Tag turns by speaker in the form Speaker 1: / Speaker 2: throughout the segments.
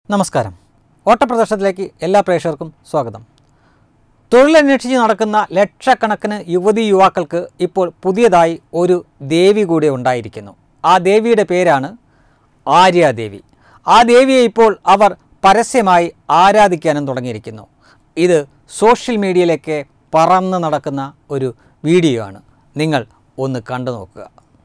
Speaker 1: നമസ്കാരം ഓട്ടപ്രദർശനത്തിലേക്ക് എല്ലാ പ്രേക്ഷകർക്കും സ്വാഗതം തൊഴിലന്വേഷിച്ച് നടക്കുന്ന ലക്ഷക്കണക്കിന് യുവതി യുവാക്കൾക്ക് ഇപ്പോൾ പുതിയതായി ഒരു ദേവി കൂടി ഉണ്ടായിരിക്കുന്നു ആ ദേവിയുടെ പേരാണ് ആര്യാദേവി ആ ദേവിയെ ഇപ്പോൾ അവർ പരസ്യമായി ആരാധിക്കാനും തുടങ്ങിയിരിക്കുന്നു ഇത് സോഷ്യൽ മീഡിയയിലേക്ക് പറന്ന് നടക്കുന്ന ഒരു വീഡിയോ ആണ് നിങ്ങൾ ഒന്ന് കണ്ടു നോക്കുക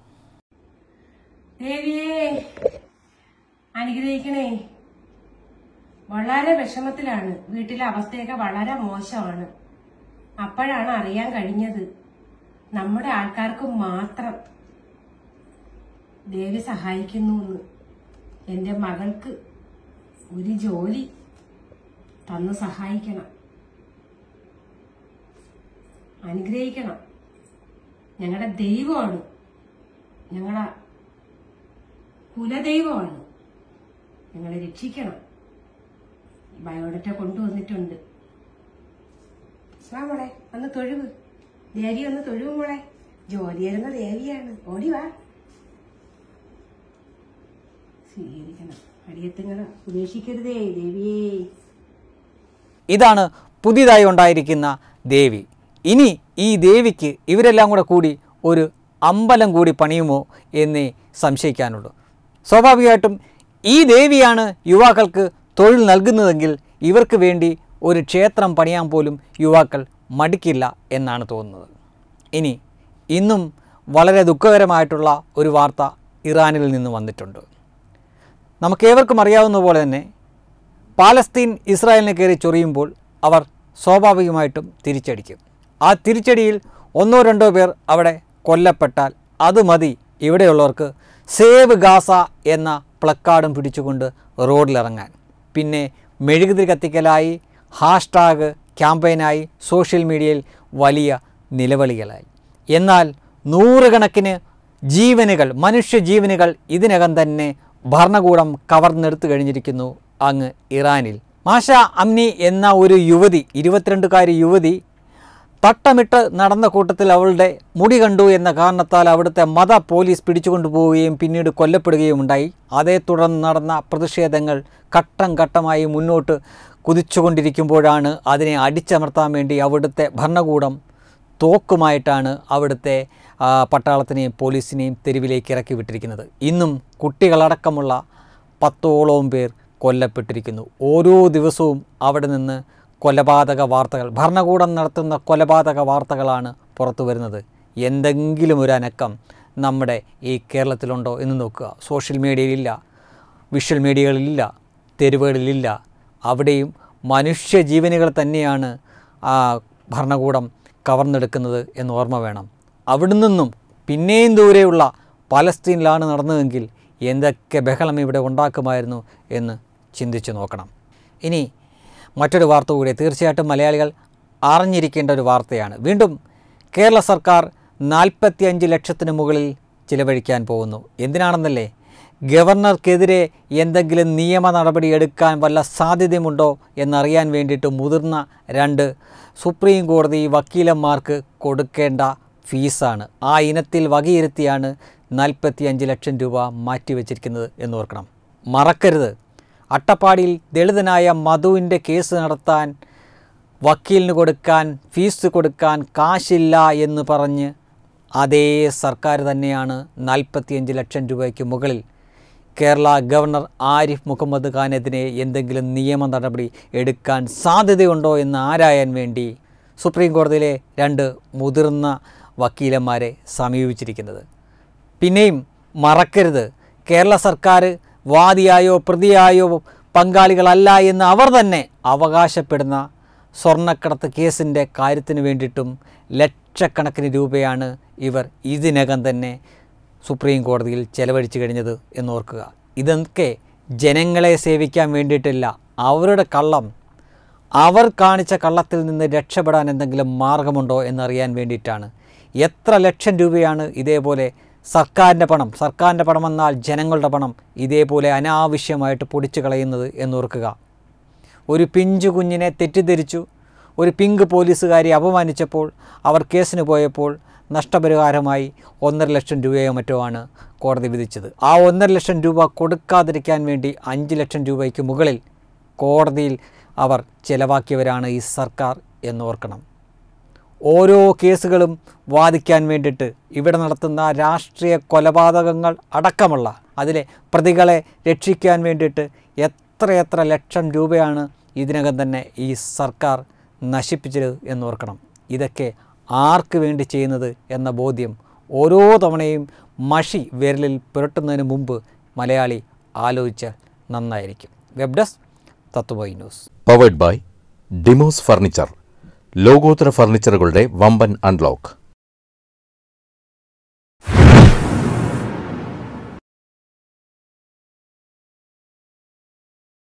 Speaker 2: ദേവിയേ അനുഗ്രഹിക്കണേ വളരെ വിഷമത്തിലാണ് വീട്ടിലെ അവസ്ഥയൊക്കെ വളരെ മോശമാണ് അപ്പോഴാണ് അറിയാൻ കഴിഞ്ഞത് നമ്മുടെ ആൾക്കാർക്ക് മാത്രം ദേവി സഹായിക്കുന്നു എന്ന് എന്റെ മകൾക്ക് ഒരു ജോലി തന്ന് സഹായിക്കണം അനുഗ്രഹിക്കണം ഞങ്ങളുടെ ദൈവമാണ് ഞങ്ങളെ കുലദൈവമാണ് ഞങ്ങളെ രക്ഷിക്കണം ബയോഡറ്റ കൊണ്ടുവന്നിട്ടുണ്ട് വാ മോളെ ഒന്ന് തൊഴുവ് ദേവി ഒന്ന് തൊഴുവ് മോളെ ജോലി തരുന്ന ദേവിയാണ് ഓടി വാ സ്വീകരിക്കണം അടിയത്തുങ്ങളെ ഉപേക്ഷിക്കരുതേ ദേവിയേ
Speaker 1: ഇതാണ് പുതിയതായി ഉണ്ടായിരിക്കുന്ന ദേവി ഇനി ഈ ദേവിക്ക് ഇവരെല്ലാം കൂടെ കൂടി ഒരു അമ്പലം കൂടി പണിയുമോ എന്നേ സംശയിക്കാനുള്ളൂ സ്വാഭാവികമായിട്ടും ഈ ദേവിയാണ് യുവാക്കൾക്ക് തൊഴിൽ നൽകുന്നതെങ്കിൽ ഇവർക്ക് വേണ്ടി ഒരു ക്ഷേത്രം പണിയാൻ പോലും യുവാക്കൾ മടിക്കില്ല എന്നാണ് തോന്നുന്നത് ഇനി ഇന്നും വളരെ ദുഃഖകരമായിട്ടുള്ള ഒരു വാർത്ത ഇറാനിൽ നിന്ന് വന്നിട്ടുണ്ട് നമുക്കേവർക്കും അറിയാവുന്ന പോലെ തന്നെ പാലസ്തീൻ ഇസ്രായേലിനെ കയറി ചൊറിയുമ്പോൾ അവർ സ്വാഭാവികമായിട്ടും തിരിച്ചടിക്കും ആ തിരിച്ചടിയിൽ ഒന്നോ രണ്ടോ പേർ അവിടെ കൊല്ലപ്പെട്ടാൽ അത് മതി ഇവിടെയുള്ളവർക്ക് സേവ് ഗാസ എന്ന പ്ലക്കാർഡും പിടിച്ചുകൊണ്ട് റോഡിലിറങ്ങാൻ പിന്നെ മെഴുകുതിരി കത്തിക്കലായി ഹാഷ്ടാഗ് ക്യാമ്പയിനായി സോഷ്യൽ മീഡിയയിൽ വലിയ നിലവിളികളായി എന്നാൽ നൂറുകണക്കിന് ജീവനുകൾ മനുഷ്യ ജീവനുകൾ ഇതിനകം തന്നെ ഭരണകൂടം കവർന്നെടുത്തു കഴിഞ്ഞിരിക്കുന്നു അങ്ങ് ഇറാനിൽ മാഷ അമ്നി എന്ന ഒരു യുവതി ഇരുപത്തിരണ്ടുകാരി യുവതി തട്ടമിട്ട് നടന്ന കൂട്ടത്തിൽ അവളുടെ മുടി കണ്ടു എന്ന കാരണത്താൽ അവിടുത്തെ മത പോലീസ് പിടിച്ചുകൊണ്ടുപോവുകയും പിന്നീട് കൊല്ലപ്പെടുകയും ഉണ്ടായി അതേ തുടർന്ന് നടന്ന പ്രതിഷേധങ്ങൾ ഘട്ടം ഘട്ടമായി മുന്നോട്ട് കുതിച്ചുകൊണ്ടിരിക്കുമ്പോഴാണ് അതിനെ അടിച്ചമർത്താൻ വേണ്ടി അവിടുത്തെ ഭരണകൂടം തോക്കുമായിട്ടാണ് അവിടുത്തെ ആ, പട്ടാളത്തിനെയും പോലീസിനെയും തെരുവിലേക്ക് ഇറക്കി വിട്ടിരിക്കുന്നത് ഇന്നും കുട്ടികളടക്കമുള്ള പത്തോളവും പേർ കൊല്ലപ്പെട്ടിരിക്കുന്നു ഓരോ ദിവസവും അവിടെ നിന്ന് കൊലപാതക വാർത്തകൾ ഭരണകൂടം നടത്തുന്ന കൊലപാതക വാർത്തകളാണ് പുറത്തു വരുന്നത് എന്തെങ്കിലും ഒരു അനക്കം നമ്മുടെ ഈ കേരളത്തിലുണ്ടോ എന്ന് നോക്കുക സോഷ്യൽ മീഡിയയിലില്ല വിഷ്വൽ മീഡിയകളിലില്ല തെരുവുകളിലില്ല അവിടെയും മനുഷ്യ ജീവനുകൾ തന്നെയാണ് ആ ഭരണകൂടം കവർന്നെടുക്കുന്നത് എന്ന് ഓർമ്മ വേണം അവിടെ നിന്നും പിന്നെയും ദൂരെയുള്ള പലസ്തീനിലാണ് നടന്നതെങ്കിൽ എന്തൊക്കെ ബഹളം ഇവിടെ ഉണ്ടാക്കുമായിരുന്നു എന്ന് ചിന്തിച്ചു നോക്കണം ഇനി മറ്റൊരു വാർത്ത കൂടി തീർച്ചയായിട്ടും മലയാളികൾ അറിഞ്ഞിരിക്കേണ്ട ഒരു വാർത്തയാണ് വീണ്ടും കേരള സർക്കാർ നാൽപ്പത്തിയഞ്ച് ലക്ഷത്തിന് മുകളിൽ ചിലവഴിക്കാൻ പോകുന്നു എന്തിനാണെന്നല്ലേ ഗവർണർക്കെതിരെ എന്തെങ്കിലും നിയമ നടപടി എടുക്കാൻ വല്ല സാധ്യതയുമുണ്ടോ എന്നറിയാൻ വേണ്ടിയിട്ട് മുതിർന്ന രണ്ട് സുപ്രീം കോടതി വക്കീലന്മാർക്ക് കൊടുക്കേണ്ട ഫീസാണ് ആ ഇനത്തിൽ വകയിരുത്തിയാണ് നാൽപ്പത്തിയഞ്ച് ലക്ഷം രൂപ മാറ്റിവെച്ചിരിക്കുന്നത് എന്ന് ഓർക്കണം മറക്കരുത് അട്ടപ്പാടിയിൽ ദളിതനായ മധുവിൻ്റെ കേസ് നടത്താൻ വക്കീലിന് കൊടുക്കാൻ ഫീസ് കൊടുക്കാൻ കാശില്ല എന്ന് പറഞ്ഞ് അതേ സർക്കാർ തന്നെയാണ് നാൽപ്പത്തിയഞ്ച് ലക്ഷം രൂപയ്ക്ക് മുകളിൽ കേരള ഗവർണർ ആരിഫ് മുഹമ്മദ് ഖാനെതിരെ എന്തെങ്കിലും നിയമ നടപടി എടുക്കാൻ സാധ്യതയുണ്ടോ എന്ന് ആരായാൻ വേണ്ടി സുപ്രീം കോടതിയിലെ രണ്ട് മുതിർന്ന വക്കീലന്മാരെ സമീപിച്ചിരിക്കുന്നത് പിന്നെയും മറക്കരുത് കേരള സർക്കാർ വാദിയായോ പ്രതിയായോ പങ്കാളികളല്ല എന്ന് അവർ തന്നെ അവകാശപ്പെടുന്ന സ്വർണ്ണക്കടത്ത് കേസിൻ്റെ കാര്യത്തിന് വേണ്ടിയിട്ടും ലക്ഷക്കണക്കിന് രൂപയാണ് ഇവർ ഇതിനകം തന്നെ സുപ്രീം കോടതിയിൽ ചെലവഴിച്ചു കഴിഞ്ഞത് എന്നോർക്കുക ഇതൊക്കെ ജനങ്ങളെ സേവിക്കാൻ വേണ്ടിയിട്ടില്ല അവരുടെ കള്ളം അവർ കാണിച്ച കള്ളത്തിൽ നിന്ന് രക്ഷപ്പെടാൻ എന്തെങ്കിലും മാർഗമുണ്ടോ എന്നറിയാൻ വേണ്ടിയിട്ടാണ് എത്ര ലക്ഷം രൂപയാണ് ഇതേപോലെ സർക്കാരിൻ്റെ പണം സർക്കാരിൻ്റെ പണം എന്നാൽ ജനങ്ങളുടെ പണം ഇതേപോലെ അനാവശ്യമായിട്ട് പൊടിച്ചു കളയുന്നത് എന്നോർക്കുക ഒരു പിഞ്ചു കുഞ്ഞിനെ തെറ്റിദ്ധരിച്ചു ഒരു പിങ്ക് പോലീസുകാരെ അപമാനിച്ചപ്പോൾ അവർ കേസിന് പോയപ്പോൾ നഷ്ടപരിഹാരമായി ഒന്നര ലക്ഷം രൂപയോ മറ്റോ ആണ് കോടതി വിധിച്ചത് ആ ഒന്നര ലക്ഷം രൂപ കൊടുക്കാതിരിക്കാൻ വേണ്ടി അഞ്ച് ലക്ഷം രൂപയ്ക്ക് മുകളിൽ കോടതിയിൽ അവർ ചെലവാക്കിയവരാണ് ഈ സർക്കാർ എന്നോർക്കണം ഓരോ കേസുകളും വാദിക്കാൻ വേണ്ടിയിട്ട് ഇവിടെ നടത്തുന്ന രാഷ്ട്രീയ കൊലപാതകങ്ങൾ അടക്കമുള്ള അതിലെ പ്രതികളെ രക്ഷിക്കാൻ വേണ്ടിയിട്ട് എത്രയെത്ര ലക്ഷം രൂപയാണ് ഇതിനകം തന്നെ ഈ സർക്കാർ നശിപ്പിച്ചത് എന്നോർക്കണം ഇതൊക്കെ ആർക്ക് വേണ്ടി ചെയ്യുന്നത് എന്ന ബോധ്യം ഓരോ തവണയും മഷി വിരലിൽ പുരട്ടുന്നതിന് മുമ്പ് മലയാളി ആലോചിച്ചാൽ നന്നായിരിക്കും web desk Tatwamayi news
Speaker 3: powered by Demos furniture ലോകോത്തര ഫർണിച്ചറുകളുടെ വമ്പൻ അൺലോക്ക്